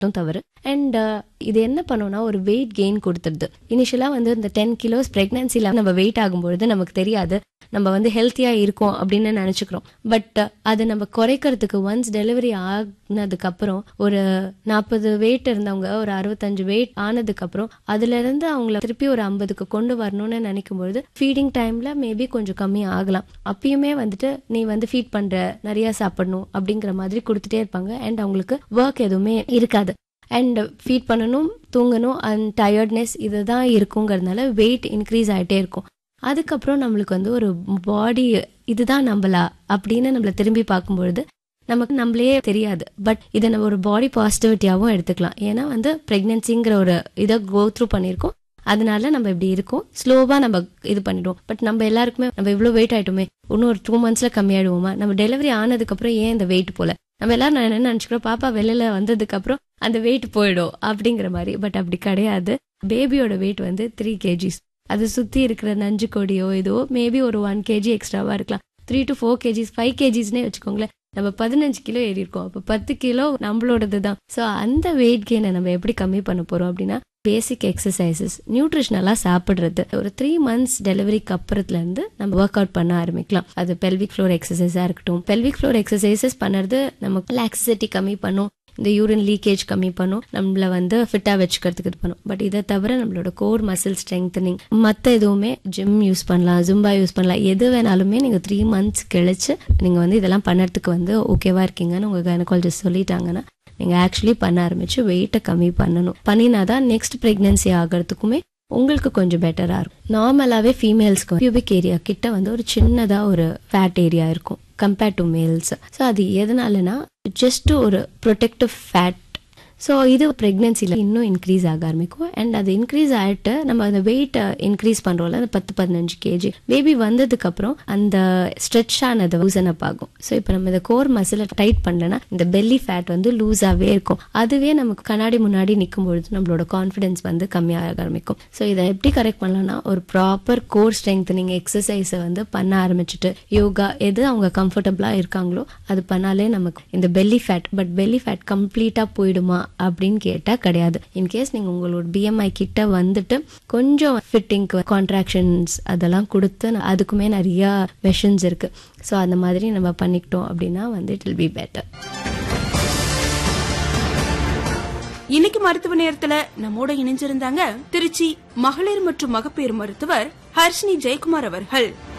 மட்டும் தவறு அண்ட் இது என்ன பண்ணும்னா ஒரு வெயிட் கெயின் கொடுத்துருது இனிஷியலா வந்து இந்த டென் கிலோஸ் பிரெக்னன்சில நம்ம வெயிட் ஆகும்பொழுது நமக்கு தெரியாது நம்ம வந்து ஹெல்த்தியா இருக்கோம் அப்படின்னு நினைச்சுக்கிறோம் பட் அது நம்ம குறைக்கிறதுக்கு ஒன்ஸ் டெலிவரி ஆனதுக்கு அப்புறம் ஒரு நாற்பது வெயிட் இருந்தவங்க ஒரு அறுபத்தஞ்சு வெயிட் ஆனதுக்கு அப்புறம் அதுல இருந்து அவங்கள திருப்பி ஒரு ஐம்பதுக்கு கொண்டு வரணும்னு நினைக்கும் பொழுது ஃபீடிங் டைம்ல மேபி கொஞ்சம் கம்மி ஆகலாம் அப்பயுமே வந்துட்டு நீ வந்து ஃபீட் பண்ற நிறைய சாப்பிடணும் அப்படிங்கிற மாதிரி கொடுத்துட்டே இருப்பாங்க அண்ட் அவங்களுக்கு ஒர்க் எதுவுமே இருக்காது அண்ட் ஃபீட் பண்ணணும் தூங்கணும் அண்ட் டயர்ட்னஸ் இதுதான் இருக்குங்கிறதுனால வெயிட் இன்க்ரீஸ் ஆகிட்டே இருக்கும் அதுக்கப்புறம் நம்மளுக்கு வந்து ஒரு பாடி இதுதான் நம்மளா அப்படின்னு நம்மள திரும்பி பார்க்கும்பொழுது நமக்கு நம்மளே தெரியாது பட் இதை நம்ம ஒரு பாடி பாசிட்டிவிட்டியாகவும் எடுத்துக்கலாம் ஏன்னா வந்து ப்ரெக்னென்சிங்கிற ஒரு இதை கோ த்ரூ பண்ணியிருக்கோம் அதனால நம்ம இப்படி இருக்கோம் ஸ்லோவா நம்ம இது பண்ணிடுவோம் பட் நம்ம எல்லாருக்குமே நம்ம இவ்வளோ வெயிட் ஆயிட்டோமே இன்னும் ஒரு டூ மந்த்ஸ்ல கம்மியாயிடுவோமா நம்ம டெலிவரி ஆனதுக்கு அப்புறம் ஏன் இந்த வெயிட் போல நம்ம எல்லாரும் நான் என்ன நினைச்சுக்கிறோம் பாப்பா வெளியில வந்ததுக்கு அப்புறம் அந்த வெயிட் போயிடும் அப்படிங்கிற மாதிரி பட் அப்படி கிடையாது பேபியோட வெயிட் வந்து த்ரீ கேஜிஸ் அது சுத்தி இருக்கிற நஞ்சு கொடியோ இதோ மேபி ஒரு ஒன் கேஜி எக்ஸ்ட்ராவா இருக்கலாம் three to four KGs five கேஜிஸ்னே வச்சுக்கோங்களேன் நம்ம பதினஞ்சு கிலோ ஏறி இருக்கோம் அப்போ பத்து கிலோ நம்மளோடது தான் ஸோ அந்த வெயிட் கெயினை நம்ம எப்படி கம்மி பண்ண போறோம் அப்படின்னா பேசிக் எக்ஸசைசஸ் நியூட்ரிஷனலா சாப்பிடுறது ஒரு த்ரீ மந்த்ஸ் டெலிவரிக்கு அப்புறத்துல இருந்து நம்ம ஒர்க் அவுட் பண்ண ஆரம்பிக்கலாம் அது பெல்விக் ஃப்ளோர் எக்ஸசைஸா இருக்கட்டும் பெல்விக் ஃப்ளோர் எக்ஸசைசஸ் பண்ணுறது நமக்கு லாக்ஸிட்டி கம்மி பண்ணும் இந்த யூரின் லீக்கேஜ் கம்மி பண்ணும் நம்மள வந்து ஃபிட்டா வச்சுக்கிறதுக்கு இது பண்ணும் பட் இதை தவிர நம்மளோட கோர் மசில் ஸ்ட்ரெங்தனிங் மற்ற எதுவுமே ஜிம் யூஸ் பண்ணலாம் ஜும்பா யூஸ் பண்ணலாம் எது வேணாலுமே நீங்க த்ரீ மந்த்ஸ் கழிச்சு நீங்க வந்து இதெல்லாம் பண்ணறதுக்கு வந்து ஓகேவா இருக்கீங்கன்னு உங்க கைனகாலஜிஸ்ட் சொல்லிட்டாங்கன்னா நீங்க ஆக்சுவலி பண்ண ஆரம்பிச்சு வெயிட்டை கம்மி பண்ணணும் பண்ணினாதான் நெக்ஸ்ட் பிரெக்னன்சி ஆகிறதுக்குமே உங்களுக்கு கொஞ்சம் பெட்டரா இருக்கும் நார்மலாவே ஃபீமேல்ஸ்க்கு பியூபிக் ஏரியா கிட்ட வந்து ஒரு சின்னதா ஒரு ஃபேட் ஏரியா இருக்கும் கம்பேர்ட் டு மேல்ஸ் ஸோ அது எதனாலனா ஜஸ்ட் ஒரு ப்ரொடெக்டிவ் ஃபேட் ஸோ இது ப்ரெக்னென்சியில் இன்னும் இன்க்ரீஸ் ஆக ஆரம்பிக்கும் அண்ட் அது இன்க்ரீஸ் ஆகிட்டு நம்ம அந்த வெயிட்டை இன்க்ரீஸ் பண்ணுறோம்ல அந்த பத்து பதினஞ்சு கேஜி பேபி வந்ததுக்கு அப்புறம் அந்த ஸ்ட்ரெச் ஆனது லூசன் அப் ஆகும் ஸோ இப்போ நம்ம இந்த கோர் மசிலை டைட் பண்ணலன்னா இந்த பெல்லி ஃபேட் வந்து லூஸாகவே இருக்கும் அதுவே நமக்கு கண்ணாடி முன்னாடி நிற்கும் பொழுது நம்மளோட கான்ஃபிடன்ஸ் வந்து கம்மியாக ஆரம்பிக்கும் ஸோ இதை எப்படி கரெக்ட் பண்ணலாம்னா ஒரு ப்ராப்பர் கோர் ஸ்ட்ரெங்தனிங் எக்ஸசைஸை வந்து பண்ண ஆரம்பிச்சுட்டு யோகா எது அவங்க கம்ஃபர்டபுளாக இருக்காங்களோ அது பண்ணாலே நமக்கு இந்த belly fat but belly fat கம்ப்ளீட்டாக போயிடுமா அப்படின்னு கேட்டா கிடையாது இன்கேஸ் நீங்க உங்களோட பிஎம்ஐ கிட்ட வந்துட்டு கொஞ்சம் ஃபிட்டிங்க்கு கான்ட்ராக்ஷன்ஸ் அதெல்லாம் கொடுத்து அதுக்குமே நிறைய மெஷின்ஸ் இருக்கு ஸோ அந்த மாதிரி நம்ம பண்ணிக்கிட்டோம் அப்படின்னா வந்து இட் வில் பி பெட்டர் இன்னைக்கு மருத்துவ நேரத்துல நம்மோட இணைஞ்சிருந்தாங்க திருச்சி மகளிர் மற்றும் மகப்பேறு மருத்துவர் ஹர்ஷினி ஜெயக்குமார் அவர்கள்